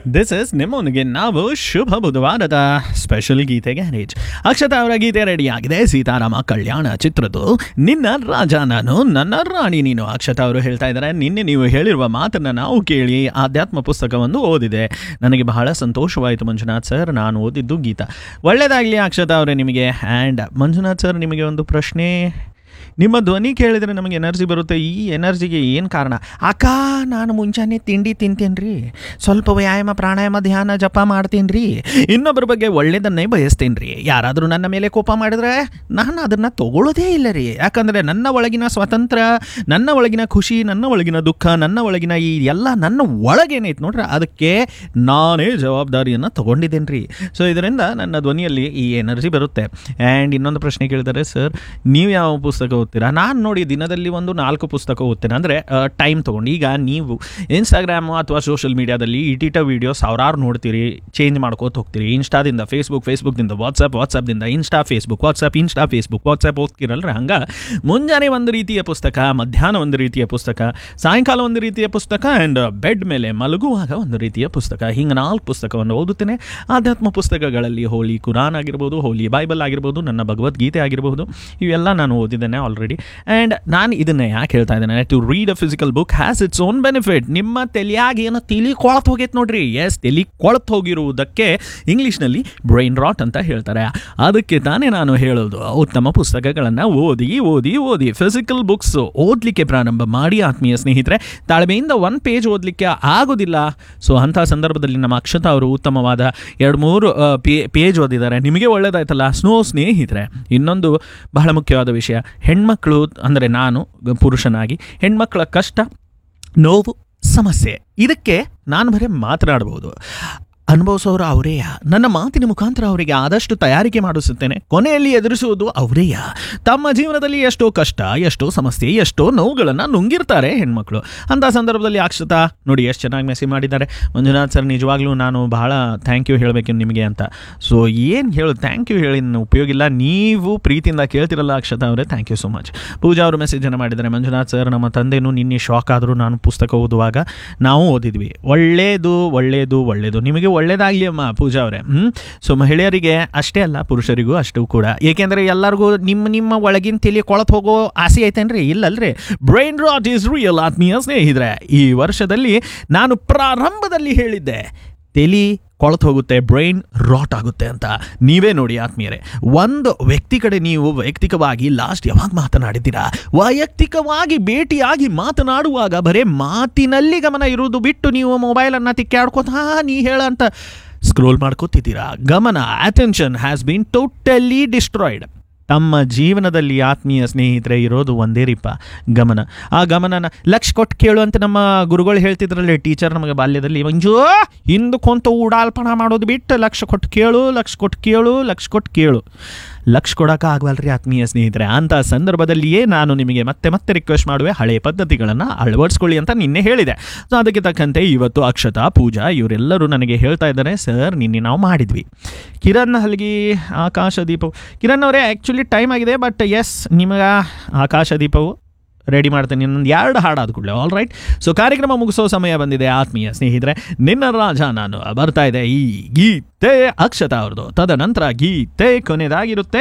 this is ನಿಮ್ಮೊಂದಿಗೆ ನಾವು ಶುಭ ಬುಧವಾರದ ಸ್ಪೆಷಲ್ ಗೀತೆ ಗ್ಯಾರೇಜ್ ಅಕ್ಷತಾ ಅವರ ಗೀತೆ ರೆಡಿ ಆಗಿದೆ ಸೀತಾರಾಮ ಕಲ್ಯಾಣ ಚಿತ್ರದ್ದು ನಿನ್ನ ರಾಜ ನಾನು ನನ್ನ ರಾಣಿ ನೀನು ಅಕ್ಷತಾ ಅವರು ಹೇಳ್ತಾ ಇದ್ದಾರೆ ನಿನ್ನೆ ನೀವು ಹೇಳಿರುವ ಮಾತನ್ನು ನಾವು ಕೇಳಿ ಆಧ್ಯಾತ್ಮ ಪುಸ್ತಕವನ್ನು ಓದಿದೆ ನನಗೆ ಬಹಳ ಸಂತೋಷವಾಯಿತು ಮಂಜುನಾಥ್ ಸರ್ ನಾನು ಓದಿದ್ದು ಗೀತ ಒಳ್ಳೆಯದಾಗಲಿ ಅಕ್ಷತಾ ಅವರೇ ನಿಮಗೆ ಆ್ಯಂಡ್ ಮಂಜುನಾಥ್ ಸರ್ ನಿಮಗೆ ಒಂದು ಪ್ರಶ್ನೆ ನಿಮ್ಮ ಧ್ವನಿ ಕೇಳಿದರೆ ನಮಗೆ ಎನರ್ಜಿ ಬರುತ್ತೆ ಈ ಎನರ್ಜಿಗೆ ಏನು ಕಾರಣ ಅಕ್ಕ ನಾನು ಮುಂಜಾನೆ ತಿಂಡಿ ತಿಂತೀನಿ ರೀ ಸ್ವಲ್ಪ ವ್ಯಾಯಾಮ ಪ್ರಾಣಾಯಾಮ ಧ್ಯಾನ ಜಪ ಮಾಡ್ತೀನಿ ರೀ ಇನ್ನೊಬ್ಬರ ಬಗ್ಗೆ ಒಳ್ಳೇದನ್ನೇ ಬಯಸ್ತೀನಿ ರೀ ಯಾರಾದರೂ ನನ್ನ ಮೇಲೆ ಕೋಪ ಮಾಡಿದ್ರೆ ನಾನು ಅದನ್ನು ತಗೊಳ್ಳೋದೇ ಇಲ್ಲ ರೀ ಯಾಕಂದರೆ ನನ್ನ ಒಳಗಿನ ಸ್ವಾತಂತ್ರ್ಯ ನನ್ನ ಒಳಗಿನ ಖುಷಿ ನನ್ನ ಒಳಗಿನ ದುಃಖ ನನ್ನ ಒಳಗಿನ ಈ ಎಲ್ಲ ನನ್ನ ಒಳಗೇನೈತೆ ನೋಡ್ರಿ ಅದಕ್ಕೆ ನಾನೇ ಜವಾಬ್ದಾರಿಯನ್ನು ತಗೊಂಡಿದ್ದೇನೆ ರೀ ಸೊ ಇದರಿಂದ ನನ್ನ ಧ್ವನಿಯಲ್ಲಿ ಈ ಎನರ್ಜಿ ಬರುತ್ತೆ ಆ್ಯಂಡ್ ಇನ್ನೊಂದು ಪ್ರಶ್ನೆ ಕೇಳಿದರೆ ಸರ್ ನೀವು ಯಾವ ಪುಸ್ತಕ ಓದ್ತೀರಾ ನಾನು ನೋಡಿ ದಿನದಲ್ಲಿ ಒಂದು ನಾಲ್ಕು ಪುಸ್ತಕ ಓದ್ತೇನೆ ಅಂದರೆ ಟೈಮ್ ತೊಗೊಂಡು ಈಗ ನೀವು ಇನ್ಸ್ಟಾಗ್ರಾಮು ಅಥವಾ ಸೋಷಿಯಲ್ ಮೀಡಿಯಾದಲ್ಲಿ ಇಟಿಟ ವೀಡಿಯೋ ಸಾವಿರಾರು ನೋಡ್ತೀರಿ ಚೇಂಜ್ ಮಾಡ್ಕೋತ ಹೋಗ್ತೀರಿ ಇನ್ಸ್ಟಾದಿಂದ ಫೇಸ್ಬುಕ್ ಫೇಸ್ಬುಕ್ದಿಂದ ವಾಟ್ಸಪ್ ವಾಟ್ಸಪ್ದಿಂದ Insta Facebook WhatsApp Insta Facebook WhatsApp ಓದ್ತಿರಲ್ರಿ ಹಂಗೆ ಮುಂಜಾನೆ ಒಂದು ರೀತಿಯ ಪುಸ್ತಕ ಮಧ್ಯಾಹ್ನ ಒಂದು ರೀತಿಯ ಪುಸ್ತಕ ಸಾಯಂಕಾಲ ಒಂದು ರೀತಿಯ ಪುಸ್ತಕ ಆ್ಯಂಡ್ ಬೆಡ್ ಮೇಲೆ ಮಲಗುವಾಗ ಒಂದು ರೀತಿಯ ಪುಸ್ತಕ ಹಿಂಗೆ ನಾಲ್ಕು ಪುಸ್ತಕವನ್ನು ಓದುತ್ತೇನೆ ಆಧ್ಯಾತ್ಮ ಪುಸ್ತಕಗಳಲ್ಲಿ ಹೋಲಿ ಕುರಾನ್ ಆಗಿರ್ಬೋದು ಹೋಲಿ ಬೈಬಲ್ ಆಗಿರ್ಬೋದು ನನ್ನ ಭಗವದ್ಗೀತೆ ಆಗಿರಬಹುದು ಇವೆಲ್ಲ ನಾನು ಓದಿದ್ದೇನೆ ಆಲ್ರೆಡಿ ಆ್ಯಂಡ್ ನಾನು ಇದನ್ನು ಯಾಕೆ ಹೇಳ್ತಾ ಇದ್ದೇನೆ to read a physical book has its own benefit ನಿಮ್ಮ ತಲೆಯಾಗ ಏನೋ ತಿಳಿ ಕೊಳತು ಹೋಗೈತೆ ನೋಡ್ರಿ ಎಸ್ ತಲೆ ಕೊಳತು ಹೋಗಿರುವುದಕ್ಕೆ ಇಂಗ್ಲೀಷ್ನಲ್ಲಿ ಬ್ರೈನ್ ರಾಟ್ ಅಂತ ಹೇಳ್ತಾರೆ ಅದಕ್ಕೆ ತಾನೇ ನಾನು ಹೇಳೋದು ಉತ್ತಮ ಪುಸ್ತಕಗಳನ್ನು ಓದಿ ಓದಿ ಓದಿ ಫಿಸಿಕಲ್ ಬುಕ್ಸ್ ಓದಲಿಕ್ಕೆ ಪ್ರಾರಂಭ ಮಾಡಿ ಆತ್ಮೀಯ ಸ್ನೇಹಿತರೆ ತಾಳ್ಮೆಯಿಂದ ಒಂದು ಪೇಜ್ ಓದಲಿಕ್ಕೆ ಆಗೋದಿಲ್ಲ ಸೊ ಅಂಥ ಸಂದರ್ಭದಲ್ಲಿ ನಮ್ಮ ಅಕ್ಷತಾ ಅವರು ಉತ್ತಮವಾದ ಎರಡು ಮೂರು ಪೇಜ್ ಓದಿದ್ದಾರೆ ನಿಮಗೆ ಒಳ್ಳೆಯದಾಯ್ತಲ್ಲ ಸ್ನೋ ಸ್ನೇಹಿತರೆ ಇನ್ನೊಂದು ಬಹಳ ಮುಖ್ಯವಾದ ವಿಷಯ ಹೆಣ್ಮಕ್ಳು ಅಂದರೆ ನಾನು ಪುರುಷನಾಗಿ ಹೆಣ್ಮಕ್ಳ ಕಷ್ಟ ನೋವು ಸಮಸ್ಯೆ ಇದಕ್ಕೆ ನಾನು ಬರೀ ಮಾತನಾಡ್ಬೋದು ಅನುಭವಿಸೋರು ಅವರೇಯ ನನ್ನ ಮಾತಿನ ಮುಖಾಂತರ ಅವರಿಗೆ ಆದಷ್ಟು ತಯಾರಿಕೆ ಮಾಡಿಸುತ್ತೇನೆ ಕೊನೆಯಲ್ಲಿ ಎದುರಿಸುವುದು ಅವರೇಯ ತಮ್ಮ ಜೀವನದಲ್ಲಿ ಎಷ್ಟೋ ಕಷ್ಟ ಎಷ್ಟೋ ಸಮಸ್ಯೆ ಎಷ್ಟೋ ನೋವುಗಳನ್ನು ನುಂಗಿರ್ತಾರೆ ಹೆಣ್ಮಕ್ಳು ಅಂಥ ಸಂದರ್ಭದಲ್ಲಿ ಅಕ್ಷತಾ ನೋಡಿ ಎಷ್ಟು ಚೆನ್ನಾಗಿ ಮೆಸೇಜ್ ಮಾಡಿದ್ದಾರೆ ಮಂಜುನಾಥ್ ಸರ್ ನಿಜವಾಗ್ಲೂ ನಾನು ಬಹಳ ಥ್ಯಾಂಕ್ ಯು ಹೇಳಬೇಕು ನಿಮಗೆ ಅಂತ ಸೊ ಏನು ಹೇಳು ಥ್ಯಾಂಕ್ ಯು ಹೇಳಿ ನನ್ನ ಉಪಯೋಗ ಇಲ್ಲ ನೀವು ಪ್ರೀತಿಯಿಂದ ಕೇಳ್ತಿರಲ್ಲ ಅಕ್ಷತಾ ಅವರೇ thank you so much Pooja ಅವರು ಮೆಸೇಜನ್ನು ಮಾಡಿದ್ದಾರೆ ಮಂಜುನಾಥ್ ಸರ್ ನಮ್ಮ ತಂದೆನೂ ನಿನ್ನೆ ಶಾಕ್ ಆದರೂ ನಾನು ಪುಸ್ತಕ ಓದುವಾಗ ನಾವು ಓದಿದ್ವಿ ಒಳ್ಳೆಯದು ಒಳ್ಳೆಯದು ಒಳ್ಳೆಯದು ನಿಮಗೆ ಒಳ್ಳೇದಾಗಲಿ ಅಮ್ಮ ಪೂಜಾ ಅವರೇ ಹ್ಞೂ ಸೊ ಮಹಿಳೆಯರಿಗೆ ಅಷ್ಟೇ ಅಲ್ಲ ಪುರುಷರಿಗೂ ಅಷ್ಟು ಕೂಡ ಏಕೆಂದರೆ ಎಲ್ಲರಿಗೂ ನಿಮ್ಮ ನಿಮ್ಮ ಒಳಗಿನ ತಲೆ ಕೊಳತು ಹೋಗೋ ಆಸೆ ಐತೇನ್ರಿ ಇಲ್ಲಲ್ರಿ ಬ್ರೈನ್ ರಾಟ್ ಈಸ್ ರಿಯಲ್ ಆತ್ಮೀಯ ಸ್ನೇಹಿತರೆ ಈ ವರ್ಷದಲ್ಲಿ ನಾನು ಪ್ರಾರಂಭದಲ್ಲಿ ಹೇಳಿದ್ದೆ ತಲೆ ಕೊಳತು ಹೋಗುತ್ತೆ ಬ್ರೈನ್ ರಾಟ್ ಆಗುತ್ತೆ ಅಂತ ನೀವೇ ನೋಡಿ ಆತ್ಮೀಯರೇ ಒಂದು ವ್ಯಕ್ತಿ ಕಡೆ ನೀವು ವೈಯಕ್ತಿಕವಾಗಿ ಲಾಸ್ಟ್ ಯಾವಾಗ ಮಾತನಾಡಿದ್ದೀರಾ ವೈಯಕ್ತಿಕವಾಗಿ ಭೇಟಿಯಾಗಿ ಮಾತನಾಡುವಾಗ ಬರೇ ಮಾತಿನಲ್ಲಿ ಗಮನ ಇರುವುದು ಬಿಟ್ಟು ನೀವು ಮೊಬೈಲನ್ನು ತಿಕ್ಕಾಡ್ಕೋತಾ ನೀ ಹೇಳ ಅಂತ ಸ್ಕ್ರೋಲ್ ಮಾಡ್ಕೋತಿದ್ದೀರಾ ಗಮನ attention has been totally destroyed ತಮ್ಮ ಜೀವನದಲ್ಲಿ ಆತ್ಮೀಯ ಸ್ನೇಹಿತರೆ ಇರೋದು ಒಂದೇ ರೀಪ ಗಮನ ಆ ಗಮನನ ಲಕ್ಷ ಕೊಟ್ಟು ಕೇಳು ಅಂತ ನಮ್ಮ ಗುರುಗಳು ಹೇಳ್ತಿದ್ರಲ್ಲಿ ಟೀಚರ್ ನಮಗೆ ಬಾಲ್ಯದಲ್ಲಿ ಮಂಜು ಹಿಂದಕ್ಕೊಂತ ಉಡಾಲ್ಪಣ ಮಾಡೋದು ಬಿಟ್ಟು ಲಕ್ಷ ಕೊಟ್ಟು ಕೇಳು ಲಕ್ಷ ಕೊಟ್ಟು ಕೇಳು ಲಕ್ಷ ಕೊಟ್ಟು ಕೇಳು ಲಕ್ಷ ಕೊಡೋಕೆ ಆಗವಲ್ರಿ ಆತ್ಮೀಯ ಸ್ನೇಹಿತರೆ ಅಂಥ ಸಂದರ್ಭದಲ್ಲಿಯೇ ನಾನು ನಿಮಗೆ ಮತ್ತೆ ಮತ್ತೆ ರಿಕ್ವೆಸ್ಟ್ ಮಾಡುವೆ ಹಳೆಯ ಪದ್ಧತಿಗಳನ್ನು ಅಳವಡಿಸ್ಕೊಳ್ಳಿ ಅಂತ ನಿನ್ನೆ ಹೇಳಿದೆ ಸೊ ಅದಕ್ಕೆ ತಕ್ಕಂತೆ ಇವತ್ತು ಅಕ್ಷತಾ ಪೂಜಾ ಇವರೆಲ್ಲರೂ ನನಗೆ ಹೇಳ್ತಾ ಇದ್ದಾರೆ ಸರ್ ನಿನ್ನೆ ನಾವು ಮಾಡಿದ್ವಿ ಕಿರಣ್ ಹಲ್ಗಿ ಆಕಾಶ ದೀಪವು ಕಿರಣ್ ಅವರೇ ಆ್ಯಕ್ಚುಲಿ ಟೈಮ್ ಆಗಿದೆ ಬಟ್ ಎಸ್ ನಿಮಗೆ ಆಕಾಶ ದೀಪವು ರೆಡಿ ಮಾಡ್ತೇನೆ ಇನ್ನೊಂದು ಎರಡು ಹಾಡಾದ ಕೂಡಲೇ ಆಲ್ ರೈಟ್ ಸೊ ಕಾರ್ಯಕ್ರಮ ಮುಗಿಸೋ ಸಮಯ ಬಂದಿದೆ ಆತ್ಮೀಯ ಸ್ನೇಹಿತರೆ ನಿನ್ನ ರಾಜ ನಾನು ಬರ್ತಾ ಇದೆ ಈ ಗೀತೆ ಅಕ್ಷತಾ ಅವ್ರದ್ದು ತದನಂತರ ಗೀತೆ ಕೊನೆಯದಾಗಿರುತ್ತೆ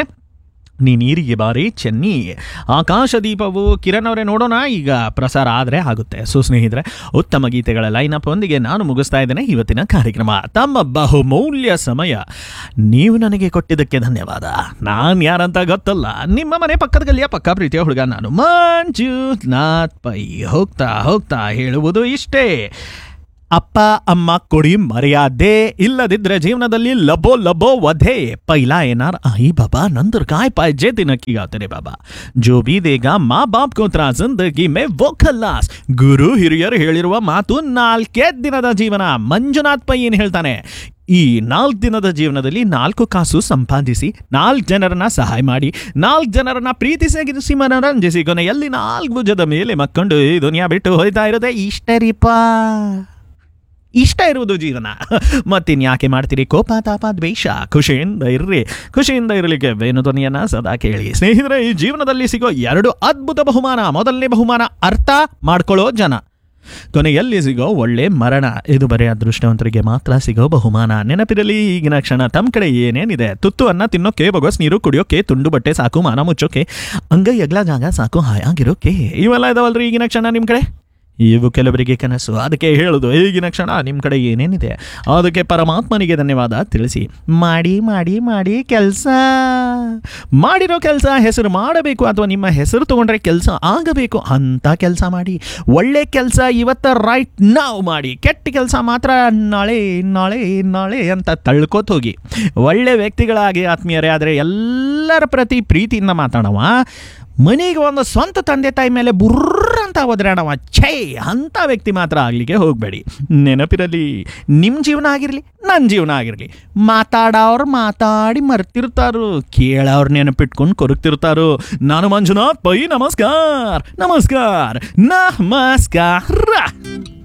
ನೀ ನೀರಿಗೆ ಬಾರಿ ಚೆನ್ನಿ ಆಕಾಶ ದೀಪವು ಕಿರಣ್ ಅವರೇ ನೋಡೋಣ ಈಗ ಪ್ರಸಾರ ಆದರೆ ಆಗುತ್ತೆ ಸೊ ಸ್ನೇಹಿತರೆ ಉತ್ತಮ ಗೀತೆಗಳ ಲೈನಪ್ ಒಂದಿಗೆ ನಾನು ಮುಗಿಸ್ತಾ ಇದ್ದೇನೆ ಇವತ್ತಿನ ಕಾರ್ಯಕ್ರಮ ತಮ್ಮ ಬಹುಮೌಲ್ಯ ಸಮಯ ನೀವು ನನಗೆ ಕೊಟ್ಟಿದ್ದಕ್ಕೆ ಧನ್ಯವಾದ ನಾನು ಯಾರಂತ ಗೊತ್ತಲ್ಲ ನಿಮ್ಮ ಮನೆ ಪಕ್ಕದ ಗಲ್ಲಿಯ ಪಕ್ಕ ಪ್ರೀತಿಯ ಹುಡುಗ ನಾನು ಮಂಜುನಾಥ್ ಪೈ ಹೋಗ್ತಾ ಹೋಗ್ತಾ ಹೇಳುವುದು ಇಷ್ಟೇ ಅಪ್ಪ ಅಮ್ಮ ಕೊಡಿ ಮರ್ಯಾದೆ ಇಲ್ಲದಿದ್ರೆ ಜೀವನದಲ್ಲಿ ಲಬೋ ಲಬೋ ವಧೆ ಪೈಲಾ ಏನಾರ್ आई बाबा नंदर काय पाहिजे तिनं किया तेरे बाबा जो भी देगा माँ बाप को ತ್ರಾ ಜಿಂದಗಿ ಮೇ वो ಖಲ್ಲಾಸ್ ಗುರು ಹಿರಿಯರು ಹೇಳಿರುವ ಮಾತು ನಾಲ್ಕೇ ದಿನದ ಜೀವನ ಮಂಜುನಾಥ್ ಪೈ ಏನು ಹೇಳ್ತಾನೆ ಈ ನಾಲ್ಕು ದಿನದ ಜೀವನದಲ್ಲಿ ನಾಲ್ಕು ಕಾಸು ಸಂಪಾದಿಸಿ ನಾಲ್ಕು ಜನರನ್ನ ಸಹಾಯ ಮಾಡಿ ನಾಲ್ಕು ಜನರನ್ನ ಪ್ರೀತಿಸಿ ಮನರಂಜಿಸಿ ಕೊನೆಯಲ್ಲಿ ನಾಲ್ಕು ಭುಜದ ಮೇಲೆ ಮಕ್ಕೊಂಡು ಈ ದುನಿಯಾ ಬಿಟ್ಟು ಹೋಯ್ತಾ ಇರೋದೇ ಇಷ್ಟ ರೀಪಾ ಇಷ್ಟ ಇರುವುದು ಜೀವನ ಮತ್ತಿನ್ಯಾಕೆ ಮಾಡ್ತೀರಿ ಕೋಪ ತಾಪ ದ್ವೇಷ ಖುಷಿಯಿಂದ ಇರ್ರಿ ಖುಷಿಯಿಂದ ಇರಲಿಕ್ಕೆ ವೇಣುಧ್ವನಿಯನ್ನ ಸದಾ ಕೇಳಿ ಸ್ನೇಹಿತರೆ ಈ ಜೀವನದಲ್ಲಿ ಸಿಗೋ ಎರಡು ಅದ್ಭುತ ಬಹುಮಾನ ಮೊದಲನೇ ಬಹುಮಾನ ಅರ್ಥ ಮಾಡ್ಕೊಳ್ಳೋ ಜನ ಕೊನೆಯಲ್ಲಿ ಸಿಗೋ ಒಳ್ಳೆ ಮರಣ ಇದು ಬರೀ ಅದೃಷ್ಟವಂತರಿಗೆ ಮಾತ್ರ ಸಿಗೋ ಬಹುಮಾನ ನೆನಪಿರಲಿ ಈಗಿನ ಕ್ಷಣ ತಮ್ಮ ಕಡೆ ಏನೇನಿದೆ ತುತ್ತು ಅನ್ನ ತಿನ್ನೋಕೆ ಬಗೊಸ್ ನೀರು ಕುಡಿಯೋಕೆ ತುಂಡು ಬಟ್ಟೆ ಸಾಕು ಮಾನ ಮುಚ್ಚೋಕೆ ಅಂಗೈ ಅಗ್ಲ ಜಾಗ ಸಾಕು ಹಾಯಾಗಿರೋಕೆ ಇವೆಲ್ಲ ಇದಾವಲ್ರಿ ಈಗಿನ ಕ್ಷಣ ನಿಮ್ಮ ಕಡೆ ಇವು ಕೆಲವರಿಗೆ ಕನಸು ಅದಕ್ಕೆ ಹೇಳೋದು ಈಗಿನ ಕ್ಷಣ ನಿಮ್ಮ ಕಡೆ ಏನೇನಿದೆ ಅದಕ್ಕೆ ಪರಮಾತ್ಮನಿಗೆ ಧನ್ಯವಾದ ತಿಳಿಸಿ ಮಾಡಿ ಮಾಡಿ ಮಾಡಿ ಕೆಲಸ ಮಾಡಿರೋ ಕೆಲಸ ಹೆಸರು ಮಾಡಬೇಕು ಅಥವಾ ನಿಮ್ಮ ಹೆಸರು ತಗೊಂಡ್ರೆ ಕೆಲಸ ಆಗಬೇಕು ಅಂತ ಕೆಲಸ ಮಾಡಿ ಒಳ್ಳೆ ಕೆಲಸ ಇವತ್ತ ರೈಟ್ ನಾವು ಮಾಡಿ ಕೆಟ್ಟ ಕೆಲಸ ಮಾತ್ರ ನಾಳೆ ನಾಳೆ ನಾಳೆ ಅಂತ ತಳ್ಕೋತ ಹೋಗಿ ಒಳ್ಳೆ ವ್ಯಕ್ತಿಗಳಾಗಿ ಆತ್ಮೀಯರೇ ಆದರೆ ಎಲ್ಲರ ಪ್ರತಿ ಪ್ರೀತಿಯಿಂದ ಮಾತಾಡವ ಮನೆಗೆ ಒಂದು ಸ್ವಂತ ತಂದೆ ತಾಯಿ ಮೇಲೆ ಬುರ್ರ ಅಂತ ಒದರಾಡವ ಛೇ ಅಂಥ ವ್ಯಕ್ತಿ ಮಾತ್ರ ಆಗಲಿಕ್ಕೆ ಹೋಗಬೇಡಿ ನೆನಪಿರಲಿ ನಿಮ್ಮ ಜೀವನ ಆಗಿರಲಿ ನನ್ನ ಜೀವನ ಆಗಿರಲಿ ಮಾತಾಡೋರು ಮಾತಾಡಿ ಮರ್ತಿರ್ತಾರು ಕೇಳೋರು ನೆನಪಿಟ್ಕೊಂಡು ಕೊರಗ್ತಿರ್ತಾರು ನಾನು ಮಂಜುನಾಥ್ ಪೈ ನಮಸ್ಕಾರ ನಮಸ್ಕಾರ ನಮಸ್ಕಾರ